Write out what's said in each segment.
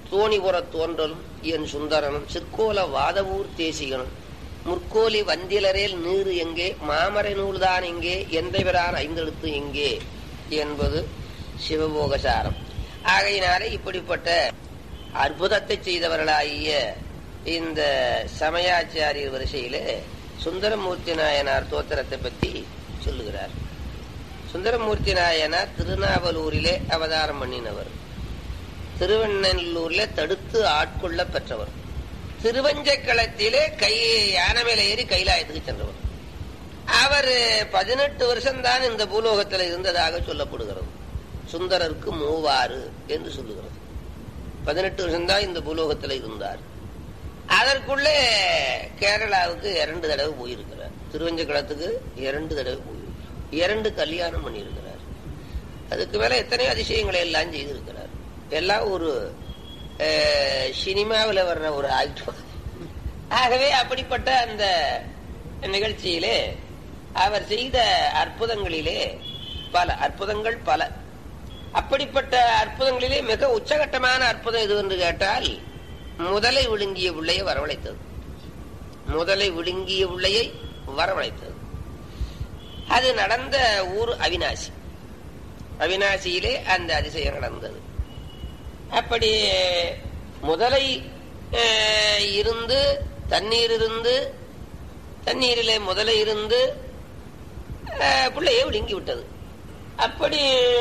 தோணிபுறத் தோன்றலும் என் சுந்தரனும் சிற்கோல வாதவூர் தேசிகனும் முற்கோலி வந்திலரேல் நீரு எங்கே மாமரை நூல்தான் எங்கே எந்தைவரான் ஐந்தெழுத்து எங்கே என்பது சிவபோகசாரம் ஆகையினாலே இப்படிப்பட்ட அற்புதத்தை செய்தவர்களாகிய இந்த சமயாச்சாரியர் வரிசையிலே சுந்தரமூர்த்தி நாயனார் தோத்திரத்தை பற்றி சொல்லுகிறார் சுந்தரமூர்த்தி நாயனார் திருநாவலூரிலே அவதாரம் பண்ணினவர் திருவண்ணூரிலே தடுத்து ஆட்கொள்ள பெற்றவர் திருவஞ்சக்களத்திலே கை யானை மேல ஏறி கைலாயத்துக்கு சென்றவர் அவர் பதினெட்டு வருஷம்தான் இந்த பூலோகத்தில் இருந்ததாக சொல்லப்படுகிறது சுந்தரருக்கு மூவாறு என்று சொல்லுகிறது பதினெட்டு வருஷம்தான் இந்த பூலோகத்தில் இருந்தார் அதற்குள்ளே கேரளாவுக்கு இரண்டு தடவை போயிருக்கிறார் திருவஞ்சக்களத்துக்கு இரண்டு தடவை போயிருக்கிறார் இரண்டு கல்யாணம் பண்ணியிருக்கிறார் அதுக்கு மேல எத்தனையோ அதிசயங்களை எல்லாம் செய்திருக்கிறார் எல்லாம் ஒரு சினிமாவில் வர்ற ஒரு ஆக்டர் ஆகவே அப்படிப்பட்ட அந்த நிகழ்ச்சியிலே அவர் செய்த அற்புதங்களிலே பல அற்புதங்கள் பல அப்படிப்பட்ட அற்புதங்களிலே மிக உச்சகட்டமான அற்புதம் எது என்று கேட்டால் முதலை விழுங்கிய பிள்ளையை வரவழைத்தது முதலை விழுங்கிய பிள்ளையை வரவழைத்தது அது நடந்த ஊர் அவினாசி அவினாசியிலே அந்த அதிசயம் நடந்தது அப்படி முதலை இருந்து தண்ணீர் இருந்து தண்ணீரிலே முதலை இருந்து பிள்ளையை விழுங்கி விட்டது அப்படி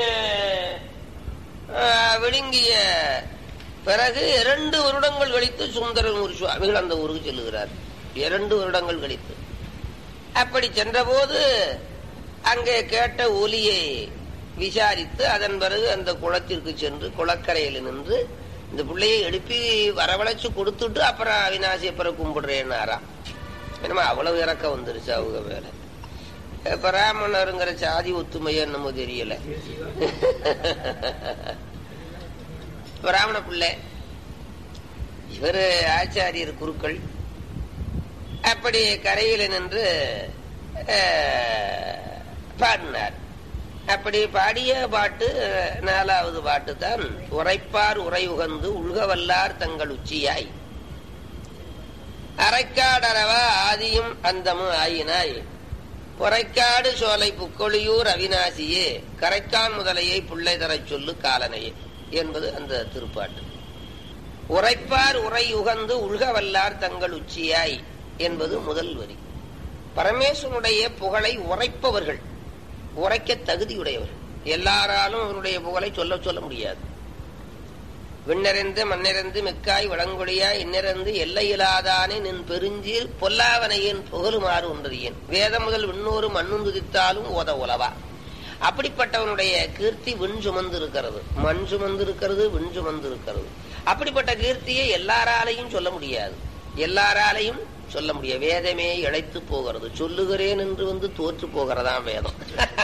விழுங்கிய பிறகு இரண்டு வருடங்கள் கழித்து சுந்தரமூர் சுவாமிகள் அந்த ஊருக்கு செல்லுகிறார் இரண்டு வருடங்கள் கழித்து அப்படி சென்றபோது அங்கே கேட்ட ஒலியை விசாரித்து அதன் பிறகு அந்த குளத்திற்கு சென்று குளக்கரையில் நின்று இந்த பிள்ளையை எழுப்பி வரவழைச்சு கொடுத்துட்டு அப்புறம் அவினாசி அப்புறம் கும்பிடுறேன்னாராம் என்னமா அவ்வளவு இறக்கம் வந்துருச்சு அவங்க மேல பிராமணருங்கிற சாதி ஒத்துமையா என்னமோ தெரியல பிராமண பிள்ளை இவரு ஆச்சாரியர் குருக்கள் அப்படி கரையில் நின்று பாடினார் அப்படி பாடிய பாட்டு நாலாவது பாட்டு தான் உரைப்பார் உரை உகந்து உள்கவல்லார் தங்கள் உச்சியாய் அரைக்காடரவா ஆதியும் அந்தமும் ஆயினாய் பொறைக்காடு சோலை புக்கொழியூர் அவினாசியே கரைக்கான் முதலையை புள்ளை தரச் சொல்லு காலனையே என்பது அந்த திருப்பாட்டு உரைப்பார் உரை உகந்து உள்கவல்லார் தங்கள் உச்சியாய் என்பது முதல் வரி பரமேஸ்வனுடைய புகழை உரைப்பவர்கள் உரைக்க தகுதியுடையவர்கள் எல்லாராலும் அவருடைய புகழை சொல்ல சொல்ல முடியாது விண்ணறிந்து மண்ணிறந்து மிக்காய் வளங்கொழியா இன்னிறந்து எல்லையிலாதானே நின் பெருஞ்சீர் பொல்லாவனையின் புகழுமாறு ஒன்றறியேன் வேதம் முதல் விண்ணோரு மண்ணும் துதித்தாலும் ஓத உலவா அப்படிப்பட்டவனுடைய கீர்த்தி விண் சுமந்து இருக்கிறது மண் சுமந்து இருக்கிறது விண் சுமந்து இருக்கிறது அப்படிப்பட்ட கீர்த்தியை எல்லாராலையும் சொல்ல முடியாது எல்லாராலையும் சொல்ல முடியாது வேதமே இழைத்து போகிறது சொல்லுகிறேன் என்று வந்து தோற்று போகிறதாம் வேதம்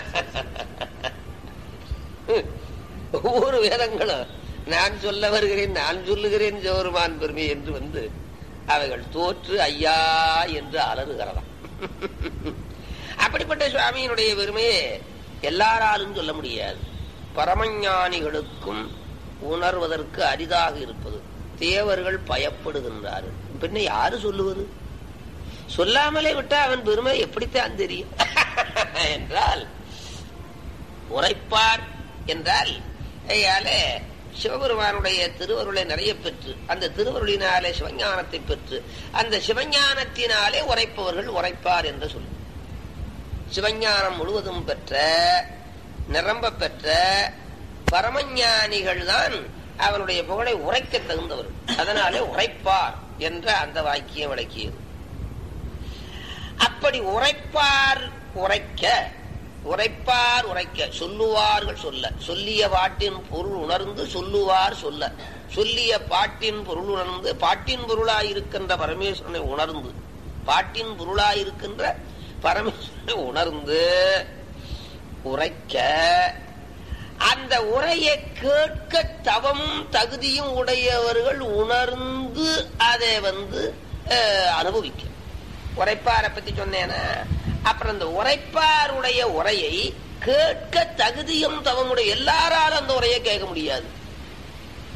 ஒவ்வொரு வேதங்களும் நான் சொல்ல வருகிறேன் நான் சொல்லுகிறேன் ஜோருமான் பெருமை என்று வந்து அவைகள் தோற்று ஐயா என்று அலறுகிறதாம் அப்படிப்பட்ட சுவாமியினுடைய பெருமையை எல்லாராலும் சொல்ல முடியாது பரமஞானிகளுக்கும் உணர்வதற்கு அரிதாக இருப்பது தேவர்கள் பயப்படுகின்றார்கள் பின்ன யாரு சொல்லுவது சொல்லாமலே விட்டா அவன் பெருமை எப்படித்தான் தெரியும் என்றால் உரைப்பார் என்றால் சிவபெருமானுடைய திருவருளை நிறைய பெற்று அந்த திருவருளினாலே சிவஞானத்தை பெற்று அந்த சிவஞானத்தினாலே உரைப்பவர்கள் உரைப்பார் என்று சொல்லும் சிவஞானம் முழுவதும் பெற்ற நிரம்ப பெற்ற பரமஞானிகள் தான் அவனுடைய புகழை உரைக்க தகுந்தவர்கள் அதனாலே உரைப்பார் என்ற அந்த வாக்கியம் விளக்கியது அப்படி உரைப்பார் உரைக்க உரைப்பார் உரைக்க சொல்லுவார்கள் சொல்ல சொல்லிய பாட்டின் பொருள் உணர்ந்து சொல்லுவார் சொல்ல சொல்லிய பாட்டின் பொருள் உணர்ந்து பாட்டின் பொருளாயிருக்கின்ற பரமேஸ்வரனை உணர்ந்து பாட்டின் பொருளாயிருக்கின்ற பரமேஸ்வரனை உணர்ந்து உரைக்க அந்த உரையை கேட்க தவமும் தகுதியும் உடையவர்கள் உணர்ந்து அதை வந்து அனுபவிக்க உரைப்பாரை பத்தி சொன்னேன்னா அப்புறம் இந்த உரைப்பாருடைய உரையை கேட்க தகுதியும் தவமுடைய எல்லாராலும் அந்த உரையை கேட்க முடியாது